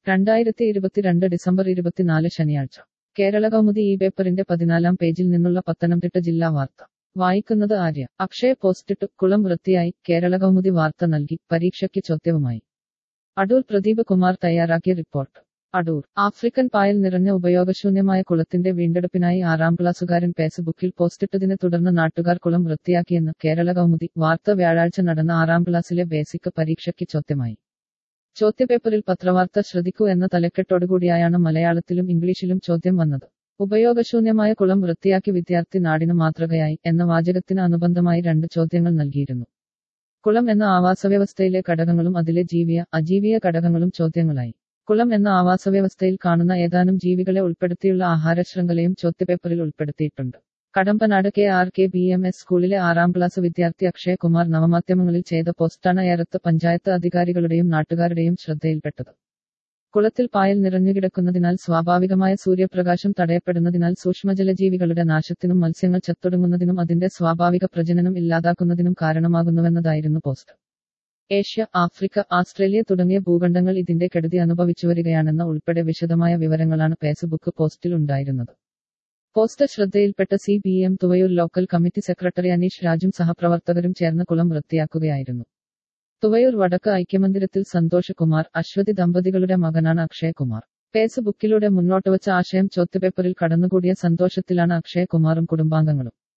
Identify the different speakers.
Speaker 1: രണ്ടായിരത്തി ഇരുപത്തിരണ്ട് ഡിസംബർ ഇരുപത്തിനാല് ശനിയാഴ്ച കേരള കൗമുദി ഈ പേപ്പറിന്റെ പതിനാലാം പേജിൽ നിന്നുള്ള പത്തനംതിട്ട ജില്ലാ വാർത്ത വായിക്കുന്നത് ആര്യ അക്ഷയ പോസ്റ്റിട്ട് കുളം വൃത്തിയായി കേരള കൗമുദി വാർത്ത നൽകി പരീക്ഷയ്ക്ക് ചോദ്യവുമായി അടൂർ പ്രദീപ് കുമാർ തയ്യാറാക്കിയ റിപ്പോർട്ട് അടൂർ ആഫ്രിക്കൻ പായൽ നിറഞ്ഞ ഉപയോഗശൂന്യമായ കുളത്തിന്റെ വീണ്ടെടുപ്പിനായി ആറാം ക്ലാസ്സുകാരൻ ഫേസ്ബുക്കിൽ പോസ്റ്റിട്ടതിനെ തുടർന്ന് നാട്ടുകാർ കുളം വൃത്തിയാക്കിയെന്ന് കേരള കൗമുദി വാർത്ത വ്യാഴാഴ്ച നടന്ന ആറാം ക്ലാസ്സിലെ ബേസിക് പരീക്ഷയ്ക്ക് ചോദ്യമായി ചോദ്യപേപ്പറിൽ പത്രവാർത്ത ശ്രദ്ധിക്കൂ എന്ന തലക്കെട്ടോടുകൂടിയായാണ് മലയാളത്തിലും ഇംഗ്ലീഷിലും ചോദ്യം വന്നത് ഉപയോഗശൂന്യമായ കുളം വൃത്തിയാക്കി വിദ്യാർത്ഥി നാടിന് മാതൃകയായി എന്ന വാചകത്തിന് അനുബന്ധമായി രണ്ട് ചോദ്യങ്ങൾ നൽകിയിരുന്നു കുളം എന്ന ആവാസവ്യവസ്ഥയിലെ ഘടകങ്ങളും അതിലെ ജീവിയ അജീവിയ ഘടകങ്ങളും ചോദ്യങ്ങളായി കുളം എന്ന ആവാസവ്യവസ്ഥയിൽ കാണുന്ന ഏതാനും ജീവികളെ ഉൾപ്പെടുത്തിയുള്ള ആഹാര ശൃംഖലയും ചോദ്യപേപ്പറിൽ ഉൾപ്പെടുത്തിയിട്ടുണ്ട് Kadampanad K R K B M S സ്കൂളിലെ ആറാം ക്ലാസ് വിദ്യാർത്ഥി അക്ഷയ് കുമാർ നവമാധ്യമങ്ങളിൽ ചെയ്ത പോസ്റ്റാണ് ഏറത്ത് പഞ്ചായത്ത് അധികാരികളുടെയും നാട്ടുകാരുടെയും ശ്രദ്ധയിൽപ്പെട്ടത് കുളത്തിൽ പായൽ നിറഞ്ഞുകിടക്കുന്നതിനാൽ സ്വാഭാവികമായ സൂര്യപ്രകാശം തടയപ്പെടുന്നതിനാൽ സൂക്ഷ്മജലജീവികളുടെ നാശത്തിനും മത്സ്യങ്ങൾ ചത്തൊടുങ്ങുന്നതിനും അതിന്റെ സ്വാഭാവിക പ്രജനനം ഇല്ലാതാക്കുന്നതിനും കാരണമാകുന്നുവെന്നതായിരുന്നു പോസ്റ്റ് ഏഷ്യ ആഫ്രിക്ക ആസ്ട്രേലിയ തുടങ്ങിയ ഭൂഖണ്ഡങ്ങൾ ഇതിന്റെ കെടുതി അനുഭവിച്ചുവരികയാണെന്ന ഉൾപ്പെടെ വിശദമായ വിവരങ്ങളാണ് ഫേസ്ബുക്ക് പോസ്റ്റിൽ ഉണ്ടായിരുന്നത് പോസ്റ്റ് ശ്രദ്ധയിൽപ്പെട്ട C B M Thuvayoor local committee secretary Aneesh രാജും സഹപ്രവർത്തകരും ചേർന്ന് കുളം വൃത്തിയാക്കുകയായിരുന്നു തുവയൂർ വടക്ക് ഐക്യമന്ദിരത്തിൽ സന്തോഷ് കുമാർ അശ്വതി ദമ്പതികളുടെ മകനാണ് അക്ഷയ് കുമാർ ഫേസ്ബുക്കിലൂടെ മുന്നോട്ട് വച്ച ആശയം ചോദ്യപേപ്പറിൽ കടന്നുകൂടിയ സന്തോഷത്തിലാണ് അക്ഷയ് കുമാറും കുടുംബാംഗങ്ങളും